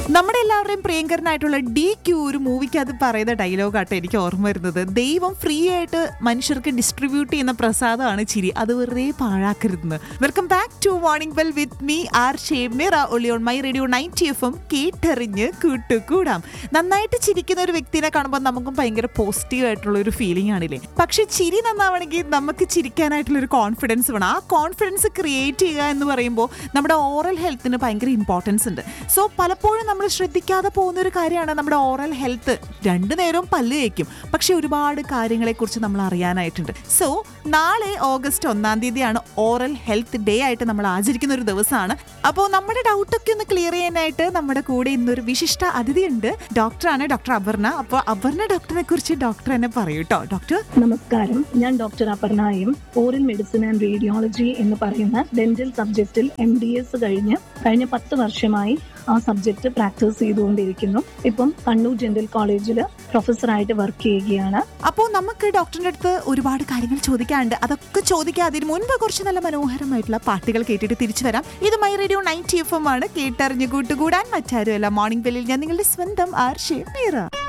നമ്മുടെ എല്ലാവരുടെയും പ്രിയങ്കരനായിട്ടുള്ള D Q ഒരു മൂവിക്ക് അത് പറയുന്ന ഡയലോഗാട്ടോ എനിക്ക് ഓർമ്മ വരുന്നത് ദൈവം ഫ്രീ ആയിട്ട് മനുഷ്യർക്ക് ഡിസ്ട്രിബ്യൂട്ട് ചെയ്യുന്ന പ്രസാദമാണ് ചിരി അത് വെറുതെ പാഴാക്കരുതെന്ന് welcome back to morning well with me R Shemira ഒളി on my radio ninety F M കേട്ടെറിഞ്ഞ് കൂട്ടുകൂടാം നന്നായിട്ട് ചിരിക്കുന്ന ഒരു വ്യക്തിനെ കാണുമ്പോൾ നമുക്കും ഭയങ്കര പോസിറ്റീവ് ആയിട്ടുള്ള ഒരു ഫീലിംഗ് ആണില്ലേ പക്ഷെ ചിരി നന്നാവണമെങ്കിൽ നമുക്ക് ചിരിക്കാനായിട്ടുള്ള ഒരു കോൺഫിഡൻസ് വേണം ആ കോൺഫിഡൻസ് ക്രിയേറ്റ് ചെയ്യുക എന്ന് പറയുമ്പോൾ നമ്മുടെ ഓറൽ ഹെൽത്തിന് ഭയങ്കര ഇമ്പോർട്ടൻസ് ഉണ്ട് സോ പലപ്പോഴും നമ്മൾ ശ്രദ്ധിക്കാതെ പോകുന്ന ഒരു കാര്യമാണ് നമ്മുടെ ഓറൽ ഹെൽത്ത് രണ്ടു നേരവും പല്ല് തേക്കും പക്ഷെ ഒരുപാട് കാര്യങ്ങളെക്കുറിച്ച് നമ്മൾ അറിയാനായിട്ടുണ്ട് സോ നാളെ ഓഗസ്റ്റ് ഒന്നാം തീയതിയാണ് ഓറൽ ഹെൽത്ത് ഡേ ആയിട്ട് നമ്മൾ ആചരിക്കുന്ന ഒരു ദിവസമാണ് അപ്പോൾ നമ്മുടെ ഡൗട്ടൊക്കെ ഒന്ന് ക്ലിയർ ചെയ്യാനായിട്ട് നമ്മുടെ കൂടെ ഇന്നൊരു വിശിഷ്ട അതിഥിയുണ്ട് ഡോക്ടറാണ് ഡോക്ടർ അപർണ അപ്പോൾ അപർണ ഡോക്ടറിനെ കുറിച്ച് ഡോക്ടർ തന്നെ പറയൂ കേട്ടോ ഡോക്ടർ നമസ്കാരം ഞാൻ ഡോക്ടർ അപർണയും ഓറൽ മെഡിസിൻ ആൻഡ് റേഡിയോളജി എന്ന് പറയുന്ന ഡെന്റൽ സബ്ജക്റ്റിൽ എം ഡി എസ് കഴിഞ്ഞ് കഴിഞ്ഞ പത്ത് വർഷമായി ആ സബ്ജക്റ്റ് പ്രാക്ടീസ് ചെയ്തുകൊണ്ടിരിക്കുന്നു ഇപ്പം കണ്ണൂർ ഡെന്റൽ കോളേജിൽ പ്രൊഫസറായിട്ട് വർക്ക് ചെയ്യുകയാണ് അപ്പോൾ നമുക്ക് ഡോക്ടറിന്റെ അടുത്ത് ഒരുപാട് കാര്യങ്ങൾ ചോദിക്കാനുണ്ട് അതൊക്കെ ചോദിക്കാതിന് മുൻപ് കുറച്ച് നല്ല മനോഹരമായിട്ടുള്ള പാട്ടുകൾ കേട്ടിട്ട് തിരിച്ചു വരാം ഇത് my radio ninety F M ആണ് കേട്ടറിഞ്ഞ് കൂട്ടുകൂടാൻ മറ്റാരുമല്ല മോർണിംഗ് ബെല്ലിൽ ഞാൻ നിങ്ങളുടെ സ്വന്തം ആർ ഷേ മീറ